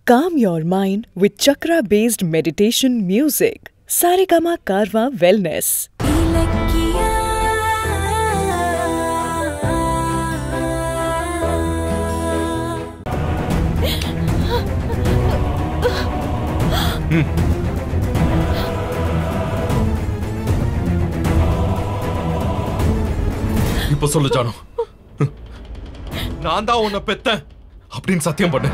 Calm your mind with chakra based meditation music. Saregama Karwa Wellness. இப்ப சொல்லு ஜானு நான் தான் உன்னை பெத்தேன் அப்படின்னு சத்தியம் பண்ணு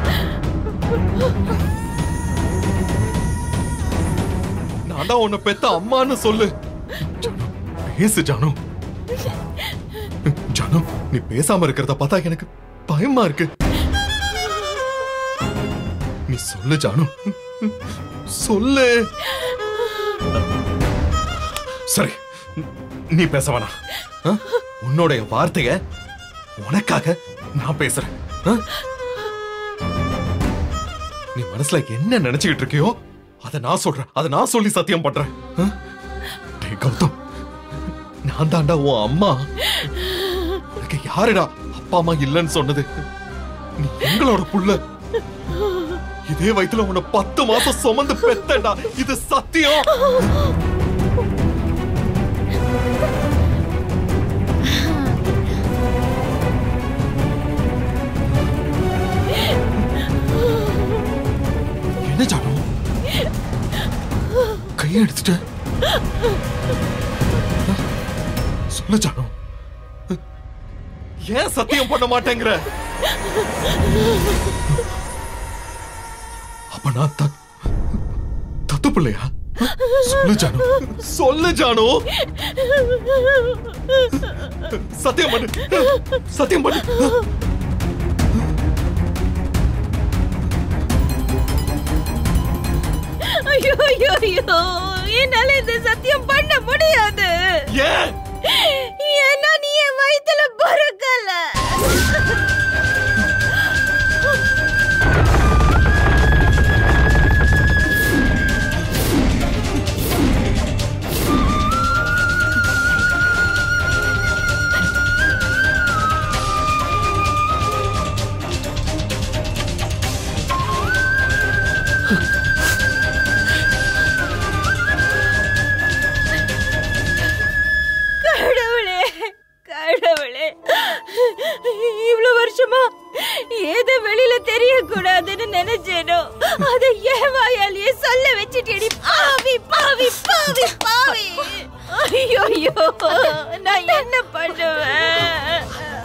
நான் தான் உன்னை பெத்த அம்மான்னு சொல்லு ஜானு, பேசு ஜானு ஜானு நீ பேசாம இருக்கிறத பார்த்தா எனக்கு பயமா இருக்கு நீ சொல்லு ஜானு சொல்லு சரி நீ பேச வேணாம் ஆ? உன்னுடைய வார்த்தைய உனக்காக நான் பேசுறேன் ஆ? நீ மனசுல என்ன நினைச்சுக்கிட்டு இருக்கியோ அத நான் சொல்றேன் அத நான் சொல்லி சத்தியம் பண்றேன் ஆ? டேய் கௌதம் நான் தாண்டா உன் அம்மா எனக்கு யாருடா அப்பா அம்மா இல்லைன்னு சொன்னது நீ எங்களோட புள்ள இதே வயித்துல உன்னை பத்து மாசம் சுமந்து பெத்தேன்டா இது சத்தியம் என்ன ஜானு கையை எடுத்துட்ட சொல்லு ஜானு ஏன் சத்தியம் பண்ண மாட்டேங்கிற அப்ப நான் த- தத்து பிள்ளையா சொல்லு ஜானு சொல்லு ஜானு சத்தியம் பண்ணு சத்தியம் பண்ணு ஐயோ ஐயோ ஐயோ என்னால இந்த சத்தியம் பண்ண முடியாது ஏன் ஏன்னா நீ என் வயித்துல பிறக்கல கடவுளே கடவுளே இவ்வளவு வருஷமா ஏதோ வெளியில தெரியக்கூடாதுன்னு நினைச்சேனோ அதை ஏன் வாயாலேயே சொல்ல வச்சுட்டேடி பாவி பாவி பாவி பாவி ஐயோ ஐயோ நான் என்ன பண்ணுவேன்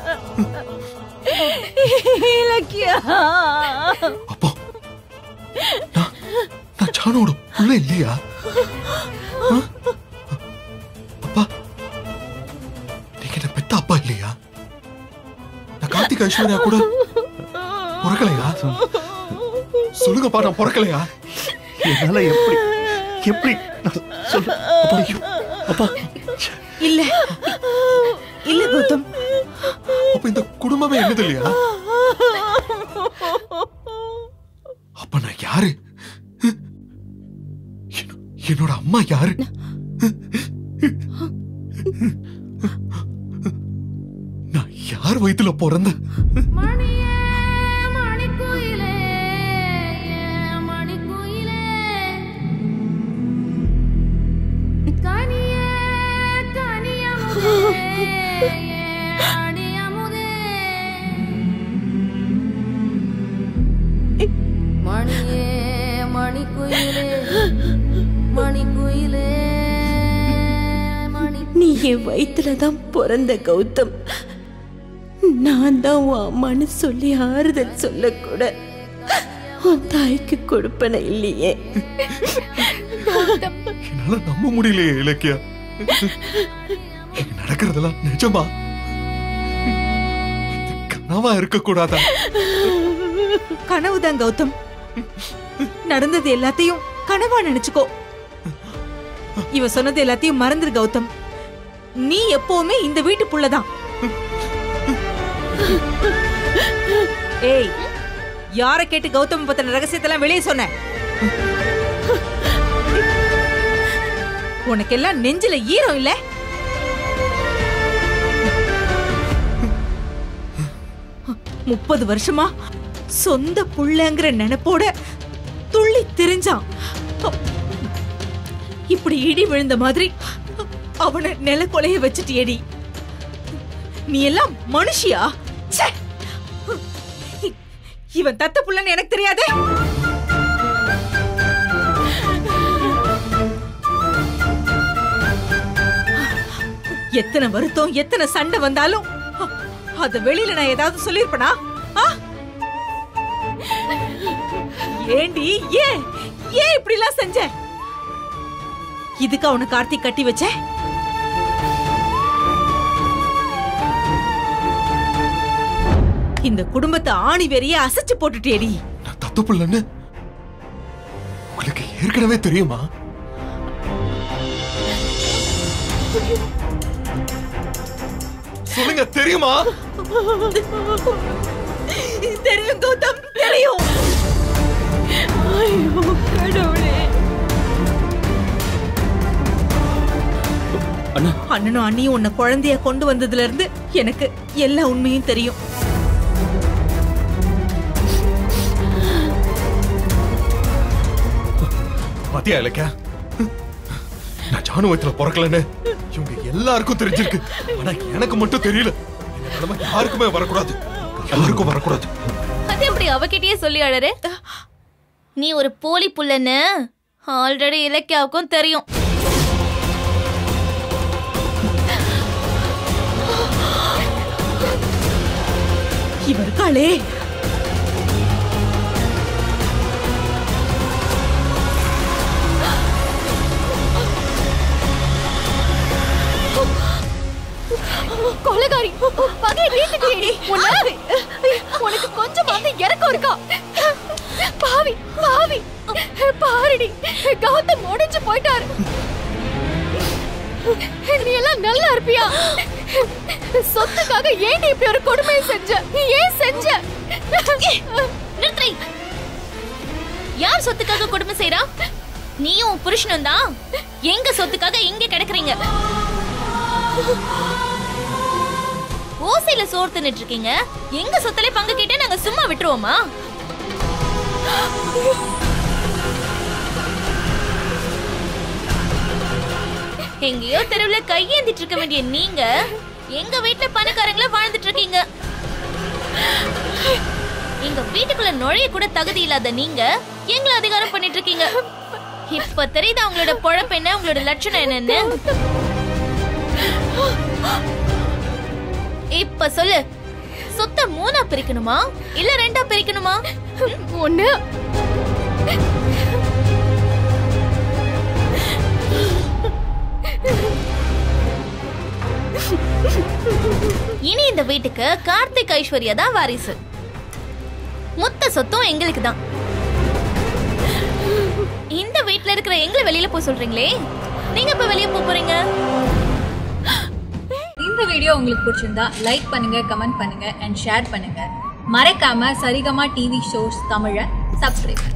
இலக்கியா அப்போ நான் நான் ஜானோட புள்ள இல்லையா ஆ? அப்பா நீங்க என்ன பெத்த அப்பா இல்லையா நான் கார்த்திக் ஐஸ்வர்யா கூட பிறக்கலையா சொல்லுங்கப்பா நான் பிறக்கலையா என்னால எப்படி எப்படி நான் சொல்ல அப்பா ஐயோ, அப்பா இல்ல இல்ல கௌதம் அப்ப இந்த குடும்பமே என்னது இல்லையா அப்ப நான் யாரு என்ன- என்னோட அம்மா யாரு நான் யார் வயித்துல பிறந்த மணியே மணிக்குயிலே ஏன் மணிக்குயிலே கனியே கனியமுதே ஏன் அடியமுதே மணியே மணிக்குயிலே மணிக்குயிலே மணி நீ என் வயித்துல தான் பிறந்த கௌதம் நான் தான் உன் அம்மான்னு சொல்லி ஆறுதல் சொல்லக்கூட உன் தாய்க்கு கொடுப்பன இல்லையே என்னால நம்ப முடியலையே இலக்கியா இங்க நடக்கிறதெல்லாம் நிஜமா இது கனவா இருக்க கூடாதா கனவுதான் கௌதம் நடந்தது எல்லாத்தையும் கனவா நினைச்சுக்கோ இவ சொன்னது எல்லாத்தையும் மறந்துரு கௌதம் நீ எப்பவுமே இந்த வீட்டு புள்ளதான் ஏய் யார கேட்டு கௌதம் பத்தின ரகசியத்தெல்லாம் வெளியே சொன்ன உனக்கெல்லாம் நெஞ்சில ஈரம் இல்ல முப்பது வருஷமா சொந்த புள்ளங்கிற நினைப்போட துள்ளி திரிஞ்சான் இப்படி இடி விழுந்த மாதிரி அவனை நிலக்கொலைய வச்சுட்டியடி நீ எல்லாம் மனுஷியா ச்சே! இவன் தத்த புள்ளன்னு எனக்கு தெரியாதே எத்தனை வருத்தம் எத்தனை சண்டை வந்தாலும் அ- அத வெளியில நான் ஏதாவது சொல்லிருப்பனா ஆ? ஏண்டி ஏன் ஏன் இப்படி எல்லாம் செஞ்ச இதுக்கு அவனை கார்த்திக் கட்டி வச்ச இந்த குடும்பத்தை ஆணி வெறிய அசைச்சு போட்டுட்டேடி நான் தத்து பிள்ளைன்னு உங்களுக்கு ஏற்கனவே தெரியுமா சொல்லுங்க தெரியுமா தெரியும் கௌதம் தெரியும் ஐயோ கடவுளே அண்ணா அண்ணனும் அண்ணியும் உன்னை குழந்தைய கொண்டு வந்ததுல இருந்து எனக்கு எல்லா உண்மையும் தெரியும் பாத்தியா இலக்கியா நான் ஜானு வயத்துல பிறக்கலன்னு இவங்க எல்லாருக்கும் தெரிஞ்சிருக்கு ஆனா எனக்கு மட்டும் தெரியல இந்த நிலைமை யாருக்குமே வரக்கூடாது யாருக்கும் வரக்கூடாது அது எப்படி அவகிட்டயே சொல்லி அழறு நீ ஒரு போலி புள்ளன்னு ஆல்ரெடி இலக்கியாவுக்கும் தெரியும் இவ இருக்காளே கொலைகாரி பகையை தீர்த்துட்டியேடி உன்ன உனக்கு கொஞ்சம் வந்து இறக்கம் இருக்கா பாவி பாவி பாருடி கௌதம் முடிஞ்சு போயிட்டாரு நீ எல்லாம் நல்லா இருப்பியா சொத்துக்காக ஏன் இப்படி ஒரு கொடுமையை செஞ்ச நீ ஏன் செஞ்ச நிறுத்தி யார் சொத்துக்காக கொடுமை செய்றா நீயும் உன் புருஷனும் தான் எங்க சொத்துக்காக இங்க கிடக்குறீங்க ஓசையில சோறு தின்னுட்டு இருக்கீங்க எங்க சொத்துல பங்கு கேட்டு நாங்க சும்மா விட்டுருவோமா எங்கேயோ தெருவுல கையேந்திட்டு இருக்க வேண்டிய நீங்க எங்க வீட்டுல பணக்காரங்கள வாழ்ந்துட்டு இருக்கீங்க எங்க வீட்டுக்குள்ள நுழைய கூட தகுதி இல்லாத நீங்க எங்களை அதிகாரம் பண்ணிட்டு இருக்கீங்க இப்ப தெரியுதா உங்களோட பொழப்பு என்ன உங்களோட லட்சணம் என்னன்னு இப்ப சொல்லு சொத்தை மூணா பிரிக்கணுமா இல்ல ரெண்டா பிரிக்கணுமா ஒண்ணு இனி இந்த வீட்டுக்கு கார்த்திக் ஐஸ்வர்யா தான் வாரிசு மொத்த சொத்தும் எங்களுக்கு தான் இந்த வீட்ல இருக்கிற எங்களை வெளியில போக சொல்றீங்களே நீங்க இப்ப வெளிய போக போறீங்க இந்த வீடியோ உங்களுக்கு பிடிச்சிருந்தா லைக் பண்ணுங்க கமெண்ட் பண்ணுங்க அண்ட் ஷேர் பண்ணுங்க மறக்காம சரிகமா டிவி ஷோஸ் தமிழை சப்ஸ்கிரைப் பண்ணுங்க